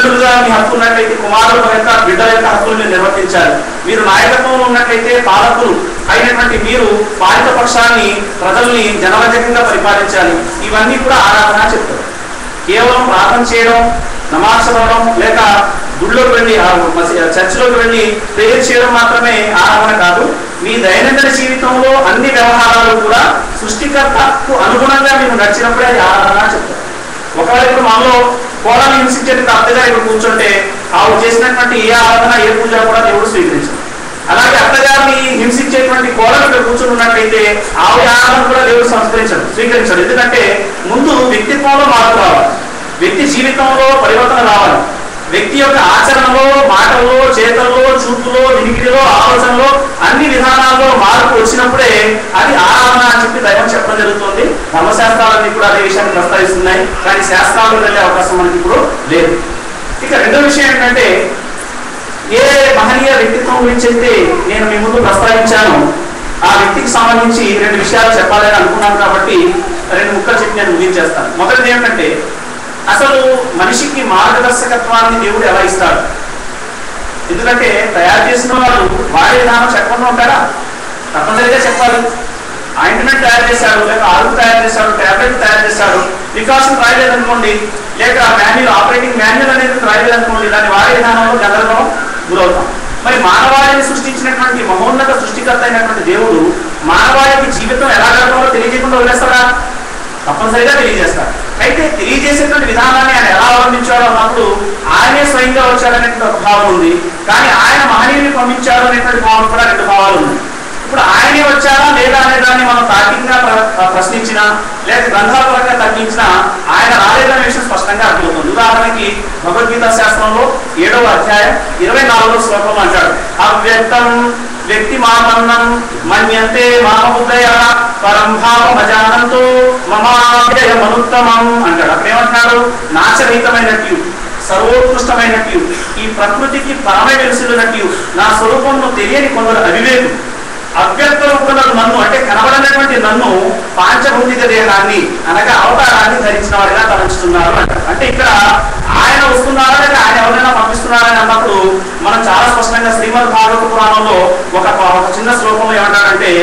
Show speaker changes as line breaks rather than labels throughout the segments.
తల్లిదండ్రులుగా మీ హక్కు ఉన్నట్లయితే కుమారుల యొక్క బిడ్డల యొక్క హక్కులు మీరు నిర్వర్తించాలి మీరు నాయకత్వంలో ఉన్నట్లయితే పాలకులు అయినటువంటి మీరు పాలిత పక్షాన్ని ప్రజల్ని జనరంజకంగా పరిపాలించాలి ఇవన్నీ కూడా ఆరాధన చెప్తారు కేవలం ప్రార్థన చేయడం నమాజ్ చదవడం లేక గుళ్ళోకి వెళ్ళి ఆ మసీ- చర్చిలోకి వెళ్ళి ప్రేయర్ చేయడం మాత్రమే ఆరాధన కాదు మీ దైనందిన జీవితంలో అన్ని వ్యవహారాలు కూడా సృష్టికర్తకు అనుగుణంగా మీరు నడిచినప్పుడే అది ఆరాధన చెప్తారు ఒకవేళ ఇప్పుడు మనలో కోడలు హింసించేటువంటి అత్తగా ఇక్కడ కూర్చుంటే ఆవిడ చేసినటువంటి ఏ ఆరాధన ఏ పూజ కూడా దేవుడు స్వీకరించడు అలాగే అత్తగారిని హింసించేటువంటి కోడలు ఇక్కడ కూర్చుని ఉన్నట్లయితే ఆవిడ ఆరాధన కూడా దేవుడు సంస్కరించడు స్వీకరించడు ఎందుకంటే ముందు వ్యక్తిత్వంలో మార్పు రావాలి వ్యక్తి జీవితంలో పరివర్తన రావాలి వ్యక్తి యొక్క ఆచరణలో మాటల్లో చేతల్లో చూపులో వినికిడిలో ఆలోచనలో అన్ని విధానాల్లో మార్పు వచ్చినప్పుడే అది ఆరాధన అని చెప్పి దైవం చెప్పడం జరుగుతుంది ధర్మశాస్త్రాలన్నీ కూడా అదే విషయాన్ని ప్రస్తావిస్తున్నాయి కానీ శాస్త్రాలు వెళ్ళే అవకాశం మనకి ఇప్పుడు లేదు ఇక రెండో విషయం ఏంటంటే ఏ మహనీయ వ్యక్తిత్వం గురించి అయితే నేను మీ ముందు ప్రస్తావించాను ఆ వ్యక్తికి సంబంధించి రెండు విషయాలు చెప్పాలని అనుకున్నాను కాబట్టి రెండు ముక్కలు చెప్పి నేను ముగించేస్తాను మొదటిది ఏమిటంటే అసలు మనిషికి మార్గదర్శకత్వాన్ని దేవుడు ఎలా ఇస్తాడు ఎందుకంటే తయారు చేసిన వాళ్ళు వాడే విధానం చెప్పకుండా ఉంటారా తప్పనిసరిగా చెప్పాలి ఆయింట్మెంట్ తయారు చేశాడు లేక ఆరు తయారు చేశాడు టాబ్లెట్ తయారు చేశాడు ప్రికాషన్ రాయలేదనుకోండి లేక మాన్యువల్ ఆపరేటింగ్ మాన్యువల్ అనేది రాయలేదనుకోండి దాన్ని వాడే విధానంలో గందరగోళం గురవుతాం మరి మానవాళిని సృష్టించినటువంటి మహోన్నత సృష్టికర్త అయినటువంటి దేవుడు మానవాళికి జీవితం ఎలా గడపాలో తెలియజేయకుండా వదిలేస్తాడా తప్పనిసరిగా తెలియజేస్తాడు అయితే తెలియజేసేటువంటి విధానాన్ని ఆయన ఎలా అవలంబించాడో అన్నప్పుడు ఆయనే స్వయంగా వచ్చాడనేటువంటి ఒక భావం ఉంది కానీ ఆయన మహనీయుని పంపించాడు అనేటువంటి భావం కూడా రెండు భావాలు ఉన్నాయి ఇప్పుడు ఆయనే వచ్చారా లేదా అనే దాన్ని మనం తార్కికంగా ప్ర- ప్రశ్నించినా లేదా గ్రంథాల పరంగా తగ్గించినా ఆయన రాలేదనే విషయం స్పష్టంగా అర్థమవుతుంది ఉదాహరణకి భగవద్గీత శాస్త్రంలో ఏడవ అధ్యాయం ఇరవై నాలుగో శ్లోకంలో అంటాడు అవ్యక్తం వ్యక్తి మామన్నం మన్యంతే మామబుద్ధయ పరం భావం అజానంతో మమాభ్యయమనుత్తమం అంటాడు అక్కడ ఏమంటున్నాడు నాచరహితమైనట్టు సర్వోత్కృష్టమైనట్టు ఈ ప్రకృతికి పరమై వెలుసులున్నట్టు నా స్వరూపంను తెలియని కొందరు అవివేకు అవ్యక్త రూపంలో నన్ను అంటే కనబడనటువంటి నన్ను పాంచభౌతిక దేహాన్ని అనగా అవతారాన్ని ధరించిన వాడిగా తలంచుతున్నారు అంటారు అంటే ఇక్కడ ఆయన వస్తున్నారా లేక ఆయన ఎవరైనా పంపిస్తున్నారని అన్నప్పుడు మనం చాలా స్పష్టంగా శ్రీమద్ భాగవత పురాణంలో ఒక ఒక చిన్న శ్లోకంలో ఏమంటారంటే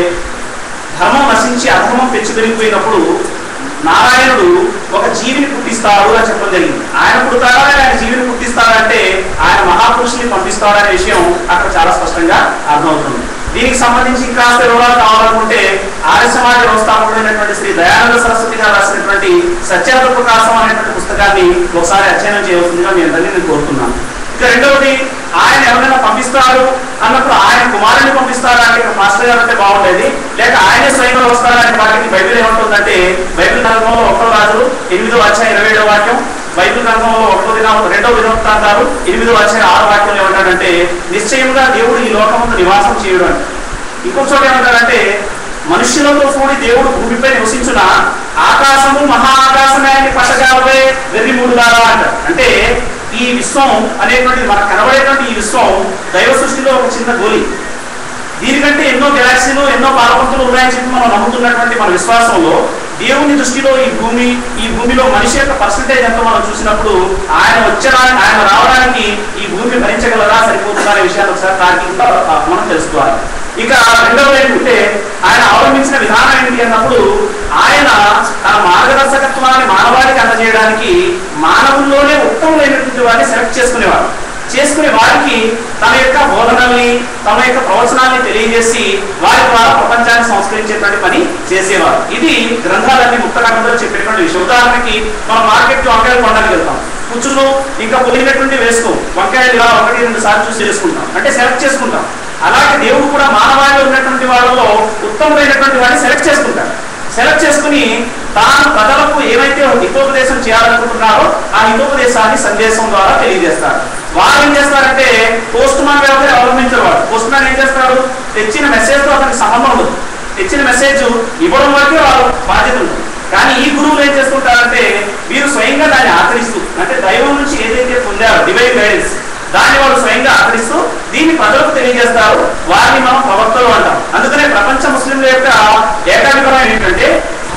ధర్మం నశించి అధర్మం పెంచి పెరిగిపోయినప్పుడు నారాయణుడు ఒక జీవిని పుట్టిస్తాడు అని చెప్పడం జరిగింది ఆయన పుడతాడా లేక ఆయన జీవిని పుట్టిస్తాడంటే ఆయన మహాపురుషుని పంపిస్తాడనే విషయం అక్కడ చాలా స్పష్టంగా అర్థమవుతుంది దీనికి సంబంధించి ఇంకాస్త వివరాలు కావాలనుకుంటే ఆర్య సమాజ వ్యవస్థాపకుడైనటువంటి శ్రీ దయానంద సరస్వతి గారు రాసినటువంటి సత్యార్థ ప్రకాశం అనేటువంటి పుస్తకాన్ని ఒకసారి అధ్యయనం చేయవలసిందిగా మీ అందరినీ నేను కోరుతున్నాను ఇక రెండవది ఆయన ఎవరైనా పంపిస్తారు అన్నప్పుడు ఆయన కుమారుని పంపిస్తారా అంటే ఇక్కడ మాస్టర్ గారు అంటే బాగుండేది లేక ఆయనే స్వయంగా వస్తారా అనే వాటికి బైబిల్ ఏమంటుందంటే బైబిల్ గ్రంథంలో ఒకటో రాజు ఎనిమిదో అధ్యాయం ఇరవై ఏడో వాక్యం బైబిల్ గ్రంథంలో ఒకటో దిన రెండో దినవృత్తాంతాలు ఎనిమిదో అధ్యాయం ఆరు వాక్యంలో ఏమంటాడంటే నిశ్చయంగా దేవుడు ఈ లోకమందు నివాసం చేయడు అని ఇంకొక చోట ఏమంటాడంటే మనుష్యులతో కూడి దేవుడు భూమిపై నివసించున ఆకాశము మహా ఆకాశమే అని పట్టగాలపై వెర్రి మూడు దారా అంటారు అంటే ఈ విశ్వం అనేటువంటి మనకు కనబడేటువంటి ఈ విశ్వం దైవ సృష్టిలో ఒక చిన్న గోలి దీనికంటే ఎన్నో గెలాక్సీలు ఎన్నో పాలపంతులు ఉన్నాయని చెప్పి మనం నమ్ముతున్నటువంటి మన విశ్వాసంలో దేవుని దృష్టిలో ఈ భూమి ఈ భూమిలో మనిషి యొక్క పర్సంటేజ్ ఎంతో మనం చూసినప్పుడు ఆయన వచ్చడానికి ఆయన రావడానికి ఈ భూమి భరించగలరా సరిపోతుందా అనే విషయాన్ని ఒకసారి తార్కికంగా ఆ, మనం తెలుసుకోవాలి ఇక రెండవది ఏంటంటే ఆయన అవలంబించిన విధానం ఏంటి అన్నప్పుడు ఆయన తన మార్గదర్శకత్వాన్ని మానవాళికి అందజేయడానికి మానవుల్లోనే ఉత్తమమైనటువంటి వారిని సెలెక్ట్ చేసుకునేవారు చేసుకునే వారికి తన యొక్క బోధనల్ని తమ యొక్క ప్రవచనాల్ని తెలియజేసి వారి ద్వారా ప్రపంచాన్ని సంస్కరించేటువంటి పని చేసేవారు ఇది గ్రంథాలన్నీ ముక్తకంలో చెప్పేటువంటి విషయం ఉదాహరణకి మనం మార్కెట్ వంకాయలు కొనడానికి వెళ్తాం పుచ్చులు ఇంకా పొలిగినటువంటి వేసుకో వంకాయలు ఇలా ఒకటి రెండు సార్లు చూసి చేసుకుంటాం అంటే సెలెక్ట్ చేసుకుంటాం అలాగే దేవుడు కూడా మానవాళిలో ఉన్నటువంటి వాళ్ళలో ఉత్తమమైనటువంటి వాడిని సెలెక్ట్ చేసుకుంటాడు సెలెక్ట్ చేసుకుని తాను ప్రజలకు ఏమైతే హితోపదేశం చేయాలనుకుంటున్నారో ఆ హితోపదేశాన్ని సందేశం ద్వారా తెలియజేస్తారు వారు ఏం చేస్తారంటే పోస్ట్ మ్యాన్ వ్యవస్థ అవలంబించారు వాడు పోస్ట్ మ్యాన్ ఏం చేస్తాడు తెచ్చిన మెసేజ్ తో అతనికి సంబంధం ఉండదు తెచ్చిన మెసేజ్ ఇవ్వడం వరకే వారు బాధ్యత ఉంటుంది కానీ ఈ గురువులు ఏం చేస్తుంటారంటే వీరు స్వయంగా దాన్ని ఆచరిస్తూ అంటే దైవం నుంచి ఏదైతే పొందారో డివైన్ గైడెన్స్ దాన్ని వాళ్ళు స్వయంగా ఆచరిస్తూ దీన్ని ప్రజలకు తెలియజేస్తారు వారిని మనం ప్రవక్తలు అంటాం అందుకనే ప్రపంచ ముస్లింల యొక్క ఏకాభిప్రాయం ఏంటంటే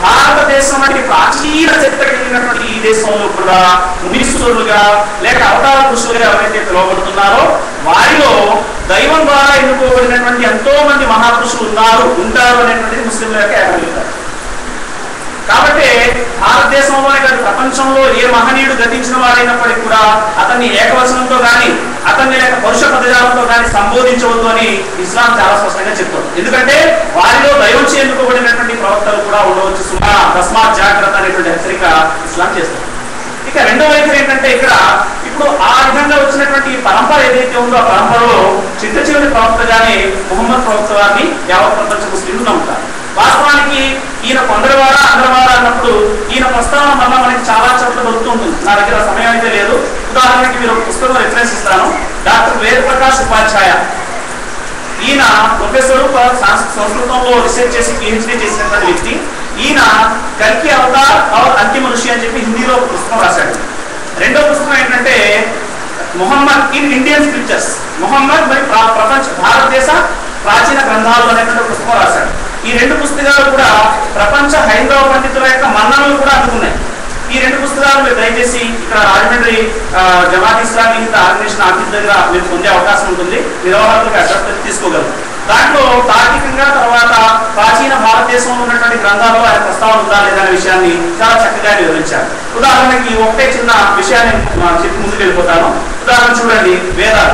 భారతదేశం వంటి ప్రాచీన చరిత్ర కలిగినటువంటి ఈ దేశంలో కూడా మునీశ్వరులుగా లేక అవతార పురుషులుగా ఎవరైతే పిలువబడుతున్నారో వారిలో దైవం ద్వారా ఎన్నుకోబడినటువంటి ఎంతో మంది మహాపురుషులు ఉన్నారు ఉంటారు అనేటువంటిది ముస్లింల యొక్క ఏకగ్రీవత కాబట్టి భారతదేశంలోనే కాదు ప్రపంచంలో ఏ మహనీయుడు గతించిన వాడైనప్పటికీ కూడా అతన్ని ఏకవచనంతో గాని అతన్ని లేక పరుష పదజాలంతో గాని సంబోధించవద్దు అని ఇస్లాం చాలా స్పష్టంగా చెప్తుంది ఎందుకంటే వారిలో దైవం ఎన్నుకోబడినటువంటి ప్రవక్తలు కూడా ఉండవచ్చు సుమా తస్మాత్ జాగ్రత్త అనేటువంటి హెచ్చరిక ఇస్లాం చేస్తుంది ఇక రెండో వైఖరి ఏంటంటే ఇక్కడ ఇప్పుడు ఆ విధంగా వచ్చినటువంటి ఈ పరంపర ఏదైతే ఉందో ఆ పరంపరలో చిట్ట చివరి ప్రవక్తగానే ముహమ్మద్ ప్రవక్త వారిని యావత్ ప్రపంచ ముస్లింలు నమ్ముతారు వాస్తవానికి ఈయన కొందరివాడ అందరివాడ అన్నప్పుడు ఈయన ప్రస్తావన వల్ల మనకి చాలా చోట్ల దొరుకుతూ ఉంటుంది నా దగ్గర సమయం అయితే లేదు ఉదాహరణకి మీరు ఒక పుస్తకం రిఫరెన్స్ ఇస్తాను డాక్టర్ వేద ప్రకాష్ ఉపాధ్యాయ ఈయన ప్రొఫెసర్ సంస్కృతంలో రీసెర్చ్ చేసి పిహెచ్డీ చేసినటువంటి వ్యక్తి ఈయన కల్కి అవతార్ అవర్ అంతిమ ఋషి అని చెప్పి హిందీలో ఒక పుస్తకం రాశాడు రెండో పుస్తకం ఏంటంటే Muhammad in Indian scriptures Muhammad మరి ప్ర- ప్రపంచ భారతదేశ ప్రాచీన గ్రంథాలు అనేటువంటి ఒక పుస్తకం రాశాడు ఈ రెండు పుస్తకాలు కూడా ప్రపంచ హైందవ పండితుల యొక్క మన్ననలు కూడా అందుకున్నాయి ఈ రెండు పుస్తకాలు మీరు దయచేసి ఇక్కడ రాజమండ్రి ఆ, జమాత్ ఇస్లామీ హింద్ ఆర్గనైజేషన్ ఆఫీస్ దగ్గర మీరు పొందే అవకాశం ఉంటుంది నిర్వాహకులకు అడ్రస్ తీసుకోగలరు దాంట్లో తార్కికంగా తర్వాత ప్రాచీన భారతదేశంలో ఉన్నటువంటి గ్రంథాల్లో ఆయన ప్రస్తావన ఉందా లేదా అనే విషయాన్ని చాలా చక్కగా వివరించారు ఉదాహరణకి ఒకటే చిన్న విషయాన్ని ఆ, చెప్పి ముందుకు వెళ్ళిపోతాను ఉదాహరణ చూడండి వేదాలు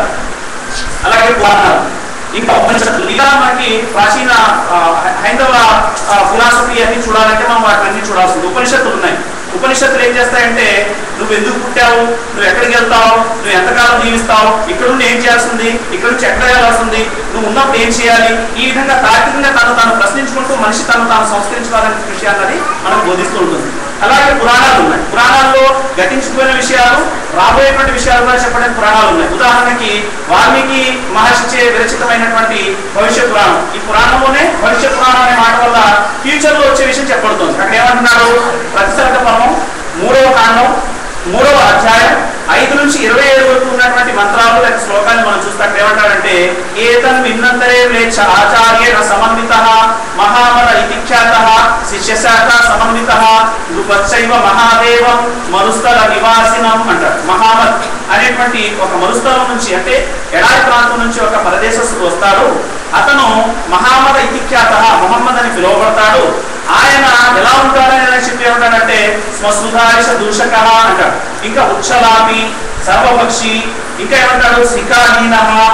అలాగే పురాణాలు ఇంకా ఉపనిషత్తులు ఇలా మనకి ప్రాచీన ఆ, హైందవ ఫిలాసఫీ అన్ని చూడాలంటే మనం వాటిని చూడాల్సి ఉంది ఉపనిషత్తులు ఉన్నాయి ఉపనిషత్తులు ఏం చేస్తాయంటే నువ్వు ఎందుకు పుట్టావు నువ్వు ఎక్కడికి వెళ్తావు నువ్వు ఎంతకాలం జీవిస్తావు ఇక్కడ నుండి ఏం చేయాల్సింది ఇక్కడ నుంచి ఎక్కడ వెళ్ళాల్సింది నువ్వు ఉన్నప్పుడు ఏం చేయాలి ఈ విధంగా తార్కికంగా తను తాను ప్రశ్నించుకుంటూ మనిషి తను తాను సంస్కరించుకోవాలనే విషయాన్ని మనకు బోధిస్తూ ఉంటుంది అలాగే పురాణాలు ఉన్నాయి పురాణాల్లో గతించిపోయిన విషయాలు రాబోయేటువంటి విషయాలు కూడా చెప్పడానికి పురాణాలు ఉన్నాయి ఉదాహరణకి వాల్మీకి మహర్షిచే విరచితమైనటువంటి భవిష్య పురాణం ఈ పురాణంలోనే భవిష్య పురాణం అనే మాట వల్ల ఫ్యూచర్ లో వచ్చే విషయం చెప్పబడుతుంది అక్కడ ఏమంటున్నారు ప్రతిసర్గ పర్వం మూడవ కాండం మూడవ అధ్యాయం ఐదు నుంచి ఇరవై ఏడు వరకు ఉన్నటువంటి మంత్రాలు లేక శ్లోకాన్ని మనం చూస్తే అక్కడ ఏమంటాడంటే ఏతన్ విన్నంతరే లేచ ఆచార్యేణ సమన్విత మహామద ఇతిఖ్యాత శిష్యశాఖ సమన్విత నృపచ్చైవ మహాదేవం మరుస్థల నివాసినం అంటారు మహామద్ అనేటువంటి ఒక మరుస్థలం నుంచి అంటే ఎడారి ప్రాంతం నుంచి ఒక పరదేశస్తుడు వస్తాడు అతను మహామద ఇతిఖ్యాత మొహమ్మద్ అని పిలువబడతాడు ఆయన ఎలా ఉంటాడని ఎలా చెప్పి ఏమంటాడంటే స్వసుధారిష దూషక అంటాడు ఇంకా ఉచ్చలాపి సర్వపక్షి ఇంకా ఏమంటాడు శిఖాహీన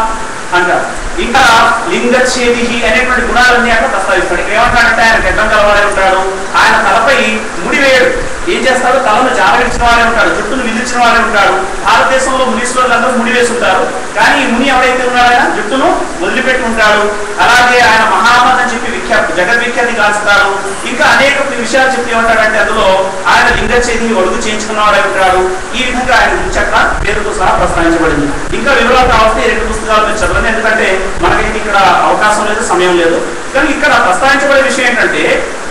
అంటారు ఇంకా లింగఛేది అనేటువంటి గుణాలన్నీ అక్కడ ప్రస్తావిస్తాడు ఇక్కడ ఏమంటాడంటే ఆయన గడ్డం కలవాడే ఉంటాడు ఆయన తలపై ముడివేయడు ఏం చేస్తాడు తలను జారగించిన వాడే ఉంటాడు జుట్టును విధించిన వాడే ఉంటాడు భారతదేశంలో మునీశ్వరులందరూ ముడి వేసి ఉంటారు కానీ ఈ ముని ఎవరైతే ఉన్నాడో ఆయన జుట్టును వదిలిపెట్టి ఉంటాడు అలాగే ఆయన మహామత్ అని చెప్పి విఖ్యాతి జగద్విఖ్యాతి కాల్చుతాడు ఇంకా అనేక విషయాలు చెప్పి ఏమంటాడంటే అందులో ఆయన లింగ చేతిని ఒడుగు చేయించుకున్నవాడై ఉంటాడు ఈ విధంగా ఆయన గురించి అక్కడ పేరుతో సహా ప్రస్తావించబడింది ఇంకా వివరాలు కావాల్సిన ఈ రెండు పుస్తకాలు మీరు చదవండి ఎందుకంటే మనకైతే ఇక్కడ అవకాశం లేదు సమయం లేదు కానీ ఇక్కడ ప్రస్తావించబడే విషయం ఏంటంటే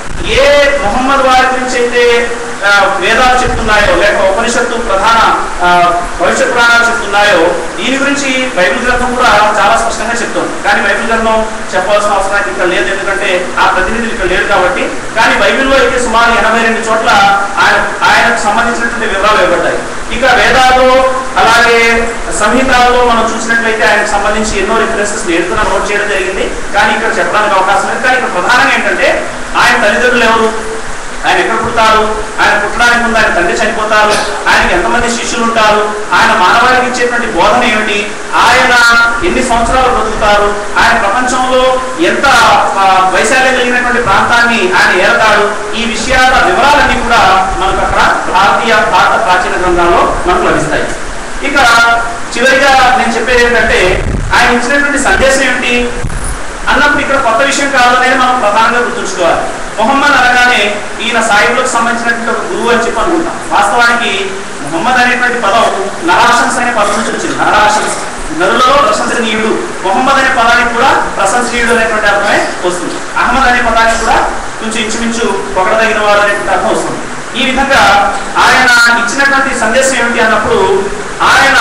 ఏ మొహమ్మద్ వారి గురించి అయితే ఆ, వేదాలు చెప్తున్నాయో లేక ఉపనిషత్తు ప్రధాన ఆ, భవిష్యత్ పురాణాలు చెప్తున్నాయో దీని గురించి బైబిల్ గ్రంథం కూడా చాలా స్పష్టంగా చెప్తుంది కానీ బైబిల్ గ్రంథం చెప్పాల్సిన అవసరం అయితే ఇక్కడ లేదు ఎందుకంటే ఆ ప్రతినిధులు ఇక్కడ లేరు కాబట్టి కానీ బైబిల్లో అయితే సుమారు ఎనభై రెండు చోట్ల ఆయన ఆయనకు సంబంధించినటువంటి వివరాలు ఇవ్వబడ్డాయి ఇక వేదాల్లో అలాగే సంహితాల్లో మనం చూసినట్లయితే ఆయనకు సంబంధించి ఎన్నో రిఫరెన్సెస్ నేర్చుకున్న నోట్ చేయడం జరిగింది కానీ ఇక్కడ చెప్పడానికి అవకాశం లేదు కానీ ఇక్కడ ప్రధానంగా ఏంటంటే ఆయన తల్లిదండ్రులు ఎవరు ఆయన ఎక్కడ పుడతారు ఆయన పుట్టడానికి ముందు ఆయన తండ్రి చనిపోతారు ఆయనకి ఎంతమంది శిష్యులు ఉంటారు ఆయన మానవాళికి ఇచ్చేటువంటి బోధన ఏమిటి ఆయన ఎన్ని సంవత్సరాలు బ్రతుకుతారు ఆయన ప్రపంచంలో ఎంత ఆ, వైశాల్యం కలిగినటువంటి ప్రాంతాన్ని ఆయన ఏరతాడు ఈ విషయాల వివరాలన్నీ కూడా మనకు అక్కడ భారతీయ భారత ప్రాచీన గ్రంథాల్లో మనకు లభిస్తాయి ఇక చివరిగా నేను చెప్పేది ఏంటంటే ఆయన ఇచ్చినటువంటి సందేశం ఏమిటి అన్నప్పుడు ఇక్కడ కొత్త విషయం కాదు అనేది మనం ప్రధానంగా గుర్తుంచుకోవాలి మొహమ్మద్ అనగానే ఈయన సాయిబులకు సంబంధించినటువంటి ఒక గురువు అని చెప్పి అనుకుంటాం వాస్తవానికి మొహమ్మద్ అనేటువంటి పదం నరాశంస్ అనే పదం నుంచి వచ్చింది నరాశంస్ నరులలో ప్రశంసనీయుడు మొహమ్మద్ అనే పదానికి కూడా ప్రశంసనీయుడు అనేటువంటి అర్థమే వస్తుంది అహ్మద్ అనే పదానికి కూడా కొంచెం ఇంచుమించు పొగడదగిన వాడు అనేటువంటి అర్థం వస్తుంది ఈ విధంగా ఆయన ఇచ్చినటువంటి సందేశం ఏమిటి అన్నప్పుడు ఆయన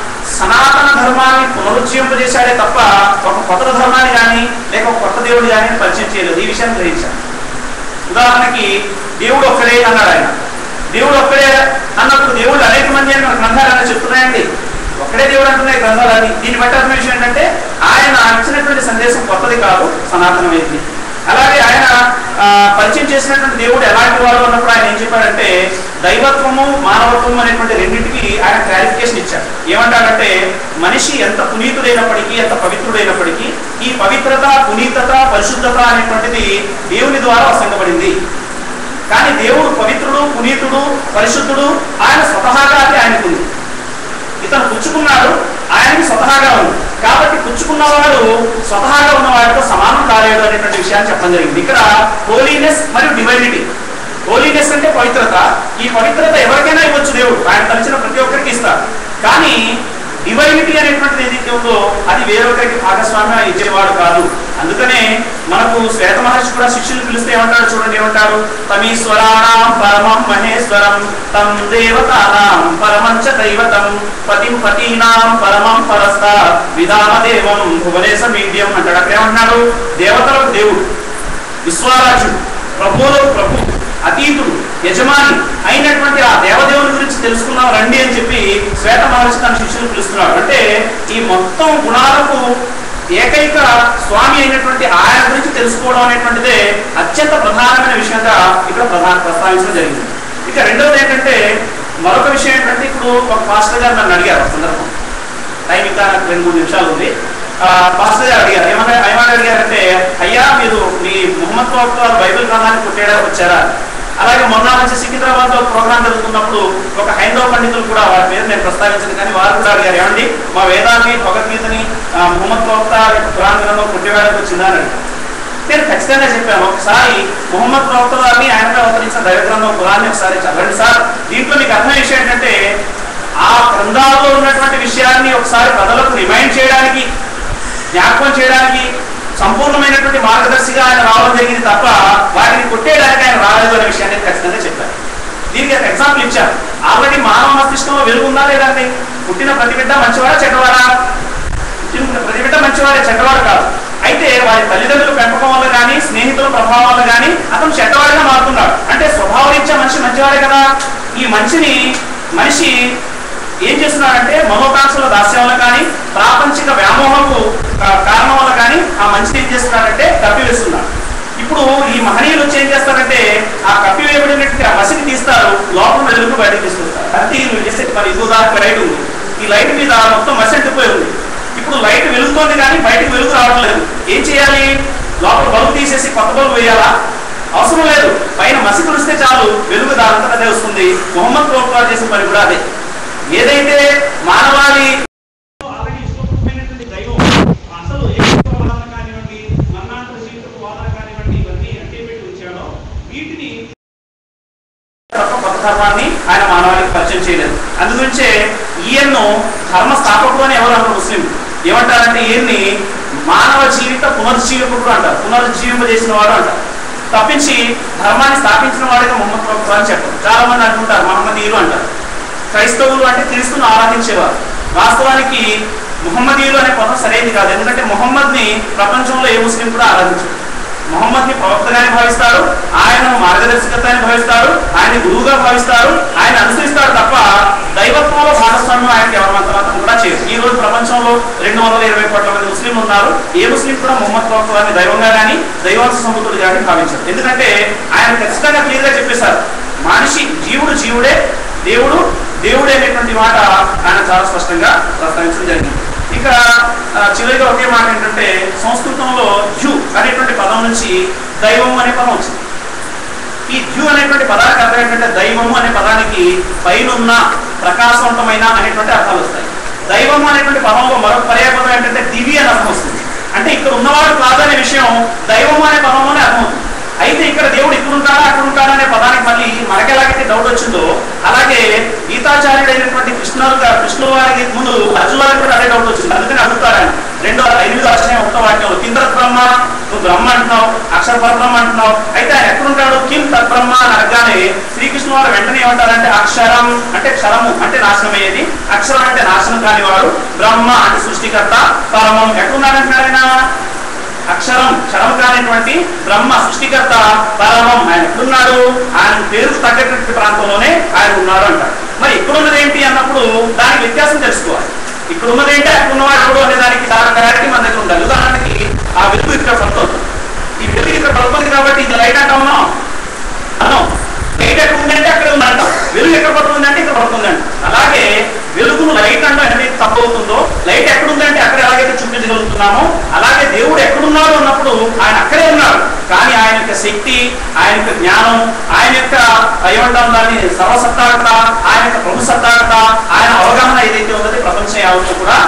సనాతన ధర్మాన్ని పునరుజ్జీవింపజేశాడే తప్ప ఒక కొత్త ధర్మాన్ని కానీ లేక ఒక కొత్త దేవుడు కానీ పరిచయం చేయలేదు ఈ విషయాన్ని గ్రహించాను ఉదాహరణకి దేవుడు ఒక్కడే అన్నాడు ఆయన దేవుడు ఒక్కడే అన్నప్పుడు దేవుడు అనేక మంది అని మన గ్రంథాలు చెప్తున్నాయండి ఒక్కడే దేవుడు అంటున్నాయి గ్రంథాలని దీన్ని బట్టి అర్థం విషయం ఏంటంటే ఆయన ఇచ్చినటువంటి సందేశం కొత్తది కాదు సనాతనమైంది అలాగే ఆయన ఆ, పరిచయం చేసినటువంటి దేవుడు ఎలాంటి వాడు అన్నప్పుడు ఆయన ఏం చెప్పాడంటే దైవత్వము మానవత్వము అనేటువంటి రెండింటికి ఆయన క్లారిఫికేషన్ ఇచ్చాడు ఏమంటాడంటే మనిషి ఎంత పునీతుడైనప్పటికీ ఎంత పవిత్రుడైనప్పటికీ ఈ పవిత్రత పునీతత పరిశుద్ధత అనేటువంటిది దేవుని ద్వారా వసంగబడింది కానీ దేవుడు పవిత్రుడు పునీతుడు పరిశుద్ధుడు ఆయన స్వతహాగా అది ఆయనకుంది ఇతను పుచ్చుకున్నాడు ఆయనకి స్వతహాగా ఉంది కాబట్టి పుచ్చుకున్నవాడు స్వతహాగా ఉన్న వాడితో సమానం కాలేడు అనేటువంటి విషయాన్ని చెప్పడం జరిగింది ఇక్కడ హోలీనెస్ మరియు డివైనిటీ హోలీనెస్ అంటే పవిత్రత ఈ పవిత్రత ఎవరికైనా ఇవ్వచ్చు దేవుడు ఆయన తలిచిన ప్రతి ఒక్కరికి ఇస్తారు కానీ డివైనిటీ అనేటువంటిది ఏదైతే ఉందో అది వేరొకరికి భాగస్వామ్యం ఇచ్చేవాడు కాదు అందుకనే మనకు శ్వేత మహర్షి కూడా శిష్యులు పిలిస్తే ఏమంటాడు చూడండి ఏమంటారు తమీశ్వరాణం పరమం మహేశ్వరం తం దేవతానాం పరమంచ దైవతం పతిం పతీనాం పరమం పరస్త విధాన దేవం భువనేశ మీడ్యం అంటాడు అక్కడ ఏమంటున్నాడు దేవతలకు దేవుడు విశ్వరాజుడు ప్రభువులకు ప్రభు అతీతుడు యజమాని అయినటువంటి ఆ దేవదేవుని గురించి తెలుసుకున్నాం రండి అని చెప్పి శ్వేత మహర్షి తన శిష్యులు పిలుస్తున్నాడు అంటే ఈ మొత్తం గుణాలకు ఏకైక స్వామి అయినటువంటి ఆయన గురించి తెలుసుకోవడం అనేటువంటిదే అత్యంత ప్రధానమైన విషయంగా ఇక్కడ ప్రధాన ప్రస్తావించడం జరిగింది ఇక రెండవది ఏంటంటే మరొక విషయం ఏంటంటే ఇప్పుడు ఒక మాస్టర్ గారు నన్ను అడిగారు ఒక సందర్భం టైం ఇంకా నాకు రెండు మూడు నిమిషాలు ఉంది ఆ, పాస్టర్ గారు అడిగారు ఏమన్నా ఏమని అడిగారంటే అయ్యా మీరు మీ మొహమ్మద్ ప్రవక్త వారు బైబిల్ గ్రంథాన్ని కొట్టేయడానికి వచ్చారా అలాగే మొన్న వచ్చి సికింద్రాబాద్ లో ప్రోగ్రామ్ జరుగుతున్నప్పుడు ఒక హైందవ పండితులు కూడా వారి పేరు నేను ప్రస్తావించను కానీ వారు కూడా అడిగారు ఏమండి మా వేదాన్ని భగవద్గీతని ఆ, మొహమ్మద్ ప్రవక్త యొక్క పురాణ గ్రంథం కొట్టేయడానికి వచ్చిందా అని అడిగారు నేను ఖచ్చితంగా చెప్పాను ఒకసారి మొహమ్మద్ ప్రవక్త వారిని ఆయనపై అవతరించిన దైవ గ్రంథం పురాన్ని ఒకసారి చదవండి సార్ దీంట్లో మీకు అర్థం విషయం ఏంటంటే ఆ గ్రంథాల్లో ఉన్నటువంటి విషయాన్ని ఒకసారి ప్రజలకు రిమైండ్ చేయడానికి జ్ఞాపకం చేయడానికి సంపూర్ణమైనటువంటి మార్గదర్శిగా ఆయన రావడం జరిగింది తప్ప వాటిని కొట్టేయడానికి ఆయన రాలేదు అనే విషయాన్ని నేను ఖచ్చితంగా చెప్పాను దీనికి ఒక ఎగ్జాంపుల్ ఇచ్చాను ఆల్రెడీ మానవ మస్తిష్కంలో వెలుగుందా లేదండి పుట్టిన ప్రతి బిడ్డ మంచివాడా చెడ్డవాడా పుట్టిన ప్రతి బిడ్డ మంచివాడే చెడ్డవాడు కాదు అయితే వారి తల్లిదండ్రుల పెంపకం వల్ల కానీ స్నేహితుల ప్రభావం వల్ల కానీ అతను చెడ్డవాడిగా మారుతున్నాడు అంటే స్వభావరీత్యా మనిషి మంచివాడే కదా ఈ మనిషిని మనిషి ఏం చేస్తున్నాడంటే మనోకాంక్షల దాస్యం వల్ల కానీ ప్రాపంచిక వ్యామోహపు కా- కారణం వల్ల కానీ ఆ మనిషిని ఏం చేస్తున్నాడంటే కప్పివేస్తున్నాడు ఇప్పుడు ఈ మహనీయులు వచ్చి ఏం చేస్తారంటే ఆ కప్పివేయబడినటువంటి ఆ మసిని తీస్తారు లోపల వెలుగు బయటకు తీసుకొస్తారు అంటే నువ్వు చేసే మరి ఇది ఉదాహరణ లైట్ ఉంది ఈ లైట్ మీద మొత్తం మసి అంటిపోయి ఉంది ఇప్పుడు లైట్ వెలుగుతోంది కానీ బయటకు వెలుగు రావడం లేదు ఏం చేయాలి లోపల బల్బు తీసేసి కొత్త బల్బు వేయాలా అవసరం లేదు పైన మసి కురిస్తే చాలు వెలుగు దానంతట అదే వస్తుంది మొహమ్మద్ ప్రవక్త చేసిన పని కూడా అదే ఏదైతే మానవాళి ఆల్రెడీ ఇష్టమైనటువంటి దైవం అసలు ఏ వాదన కానివ్వండి మన్నాంతర జీవితపు వాదన కానివ్వండి ఇవన్నీ అంటే పెట్టి ఉంచాడో వీటిని తప్ప కొత్త ధర్మాన్ని ఆయన మానవాళికి పరిచయం చేయలేదు అందుగురించే ఈయన్ను ధర్మ స్థాపకుడు అని ఎవరు అన్నారు ముస్లిం ఏమంటారంటే ఈయన్ని మానవ జీవిత పునరుజ్జీవకుడు అంటారు పునరుజ్జీవింపజేసిన వాడు అంటారు తప్పించి ధర్మాన్ని స్థాపించిన వాడిగా మొహమ్మద్ ప్రవక్త అని చెప్పారు చాలా మంది అనుకుంటారు మహమ్మదీయులు అంటారు క్రైస్తవులు అంటే క్రీస్తును ఆరాధించేవారు వాస్తవానికి ముహమ్మదీయులు అనే పదం సరైనది కాదు ఎందుకంటే ముహమ్మద్ని ప్రపంచంలో ఏ ముస్లిం కూడా ఆరాధించరు మొహమ్మద్ని ప్రవక్తగానే భావిస్తారు ఆయనను మార్గదర్శకతని భావిస్తారు ఆయన గురువుగా భావిస్తారు ఆయన అనుసరిస్తారు తప్ప దైవత్వంలో భాగస్వామ్యం ఆయనకి ఎవరి మాత్రం కూడా చేయరు ఈ రోజు ప్రపంచంలో రెండు వందల ఇరవై కోట్ల మంది ముస్లింలు ఉన్నారు ఏ ముస్లిం కూడా మొహమ్మద్ ప్రవక్త వారిని దైవంగా కానీ దైవాంశ సంబుద్ధుడు కానీ భావించారు ఎందుకంటే ఆయన ఖచ్చితంగా క్లియర్గా చెప్పేశారు మనిషి జీవుడు జీవుడే దేవుడు దేవుడే అనేటువంటి మాట ఆయన చాలా స్పష్టంగా ప్రస్తావించడం జరిగింది ఇక ఆ, చివరిగా ఒకే మాట ఏంటంటే సంస్కృతంలో జు అనేటువంటి పదం నుంచి దైవం అనే పదం వచ్చింది ఈ జు అనేటువంటి పదానికి అర్థం ఏంటంటే దైవము అనే పదానికి పైనున్న ప్రకాశవంతమైన అనేటువంటి అర్థాలు వస్తాయి దైవము అనేటువంటి పదంలో మరొక పర్యాయ పదం ఏంటంటే దివి అని అర్థం వస్తుంది అంటే ఇక్కడ ఉన్నవాడు కాదనే విషయం దైవము అనే పదంలోనే అర్థమవుతుంది అయితే ఇక్కడ దేవుడు ఇక్కడ ఉంటాడా అక్కడ ఉంటాడా అనే పదానికి మళ్ళీ మనకెలాగైతే డౌట్ వచ్చిందో అలాగే గీతాచార్యుడైనటువంటి కృష్ణుడు గారు కృష్ణుడు వారికి ముందు అర్జున్ వారికి కూడా అదే డౌట్ వచ్చింది అందుకని అడుగుతారు ఆయన రెండో ఎనిమిదో అక్షరం ఒక్క వాక్యంలో కింద బ్రహ్మ నువ్వు బ్రహ్మ అంటున్నావు అక్షర పరబ్రహ్మ అంటున్నావు అయితే ఆయన ఎక్కడుంటాడు కిం తద్బ్రహ్మ అని అనగానే శ్రీకృష్ణ వారు వెంటనే ఏమంటారంటే అక్షరం అంటే క్షరము అంటే నాశనమయ్యేది అక్షరం అంటే నాశనం కానివాడు బ్రహ్మ అంటే సృష్టికర్త పరమం ఎక్కడున్నాడంటున్నాడు ఆయన అక్షరం క్షరం కానిటువంటి బ్రహ్మ సృష్టికర్త పరమం ఆయన ఎక్కడున్నాడు ఆయన పేరుకు తగ్గటువంటి ప్రాంతంలోనే ఆయన ఉన్నాడు అంటారు మరి ఇక్కడ ఉన్నది ఏంటి అన్నప్పుడు దానికి వ్యత్యాసం తెలుసుకోవాలి ఇక్కడ ఉన్నది ఏంటి అక్కడ ఉన్నవాడు ఎవడు అనే దానికి క్లారిటీ మన దగ్గర ఉండాలి ఉదాహరణకి ఆ వెలుగు ఇక్కడ పడుతుంది ఈ వెలుగు ఇక్కడ పడుతుంది కాబట్టి ఇది లైట్ అంటా ఉన్నాం అన్నాం లైట్ ఎక్కడ ఉందంటే అక్కడ ఉందంట వెలుగు ఎక్కడ పడుతుందంటే ఇక్కడ పడుతుందంట అలాగే వెలుగును లైట్ అంటే అనేది తప్పు అవుతుందో లైట్ ఎక్కడ ఉందంటే అక్కడ ఎలాగైతే చూపించగలుగుతున్నామో అలాగే దేవుడు ఎక్కడున్నాడు అన్నప్పుడు ఆయన అక్కడే ఉన్నాడు కానీ ఆయన యొక్క శక్తి ఆయన యొక్క జ్ఞానం ఆయన యొక్క ఏమంటాం దాన్ని సర్వసత్తాకత ఆయన యొక్క ప్రభు సత్తాకత ఆయన అవగాహన ఏదైతే ఉందో ప్రపంచం యావత్తు కూడా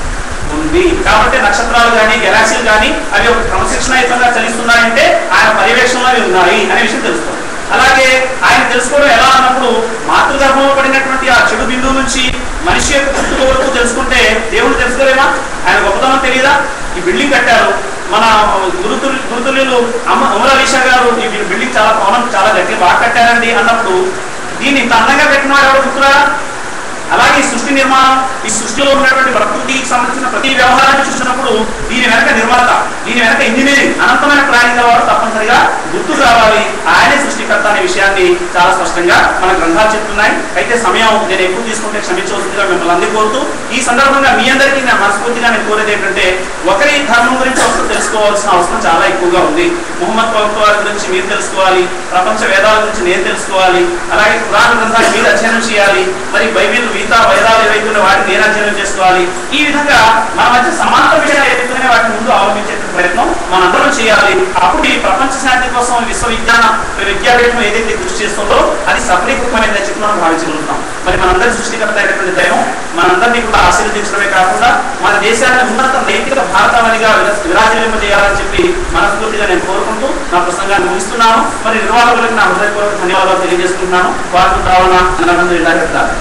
ఉంది కాబట్టి నక్షత్రాలు కానీ గెలాక్సీలు కానీ అవి ఒక క్రమశిక్షణయుతంగా చలిస్తున్నాయంటే ఆయన పర్యవేక్షణలో అవి ఉన్నాయి అనే విషయం తెలుస్తుంది అలాగే ఆయన తెలుసుకోవడం ఎలా అన్నప్పుడు మాతృగర్భంలో పడినటువంటి ఆ చెడు బిందువు నుంచి మనిషి యొక్క పుట్టుక వరకు తెలుసుకుంటే దేవుడు తెలుసుకోలేమా ఆయన గొప్పతనం తెలియదా ఈ బిల్డింగ్ కట్టారు మన గురుతులు గురుతులు అమ్మ అమర అలీషా గారు ఈ బిల్డింగ్ చాలా భవనం చాలా గట్టిగా బాగా కట్టారండి అన్నప్పుడు దీన్ని ఇంత అందంగా కట్టిన వాడు ఎవరు గుర్తురారా అలాగే ఈ సృష్టి నిర్మాణం ఈ సృష్టిలో ఉన్నటువంటి ప్రకృతికి సంబంధించిన ప్రతి వ్యవహారాన్ని చూసినప్పుడు దీని వెనక నిర్మాత దీని వెనక ఇంజనీరింగ్ అనంతమైన ప్లానింగ్ వారు తప్పనిసరిగా గుర్తు రావాలి ఆయనే సృష్టికర్త అనే విషయాన్ని చాలా స్పష్టంగా మన గ్రంథాలు చెప్తున్నాయి అయితే సమయం నేను ఎక్కువ తీసుకుంటే క్షమించవలసిందిగా మిమ్మల్ని అందరి కోరుతూ ఈ సందర్భంగా మీ అందరికీ నేను మనస్ఫూర్తిగా నేను కోరేది ఏంటంటే ఒకరి ధర్మం గురించి ఒకరు తెలుసుకోవాల్సిన అవసరం చాలా ఎక్కువగా ఉంది ముహమ్మద్ ప్రవక్త వారి గురించి మీరు తెలుసుకోవాలి ప్రపంచ వేదాల గురించి నేను తెలుసుకోవాలి అలాగే పురాణ గ్రంథాలు మీరు అధ్యయనం చేయాలి మరి బైబిల్ మిగతా వేదాలు ఏవైతే ఉన్నాయో వాటిని నేను అధ్యయనం చేసుకోవాలి ఈ విధంగా మన మధ్య సమాంతర విషయాలు ఏవైతే ఉన్నాయో వాటిని ముందు అవలంబించే ప్రయత్నం మనందరం చేయాలి అప్పుడు ఈ ప్రపంచ శాంతి కోసం విశ్వవిజ్ఞాన విద్యాపీఠం ఏదైతే కృషి చేస్తుందో అది సఫలీకృతమైనదని చెప్పి మనం భావించగలుగుతాం మరి మనందరి సృష్టికర్త అయినటువంటి దైవం మనందరినీ కూడా ఆశీర్వదించడమే కాకుండా మన దేశాన్ని ఉన్నత నైతిక భారతావనిగా విరాజలింపజేయాలని చెప్పి మనస్ఫూర్తిగా నేను కోరుకుంటూ నా ప్రసంగాన్ని ముగిస్తున్నాను మరి నిర్వాహకులకు నా హృదయపూర్వక ధన్యవాదాలు తెలియజేసుకుంటున్నాను వారికి కావాలన్న అన్నదండ్రులు ఇలా చెప్తారు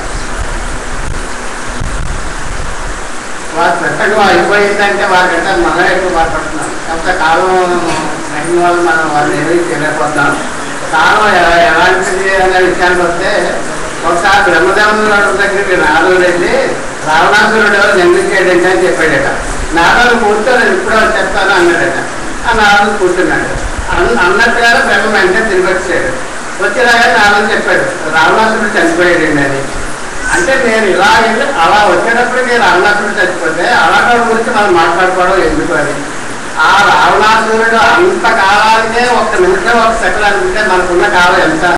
వారు పెట్టడం అయిపోయిందంటే వారికంటే మనం ఎక్కువ బాధపడుతున్నాం కాకపోతే కాలం మహిమ వల్ల మనం వారిని ఏమీ చేయలేకపోతున్నాం కాలం ఎలా- ఎలాంటిది అనే విషయానికి వస్తే ఒకసారి బ్రహ్మదేవుని దగ్గరికి నారదుడు వెళ్ళి రావణాసురుడు ఎవరు నిందించేటంటే అని చెప్పాడట నారదుడు కూర్చో నేను ఇప్పుడే చెప్తాను అన్నాడట ఆ నారదుడు కూర్చున్నాడు అన్న అన్నట్టుగా బ్రహ్మ వెంటనే తిరిగి వచ్చాడు వచ్చినాక నారదుడు చెప్పాడు రావణాసురుడు చనిపోయాడండి అని అంటే నేను ఇలా వెళ్ళి అలా వచ్చేటప్పుడు నేను రావణాసురుడు చచ్చిపోతే అలాంటి గురించి మనం మాట్లాడుకోవడం ఎందుకు అని ఆ రావణాసురుడు అంత కాలానికే ఒక నిమిషం ఒక సెకండ్ అనుకుంటే మనకున్న కాలం ఎంత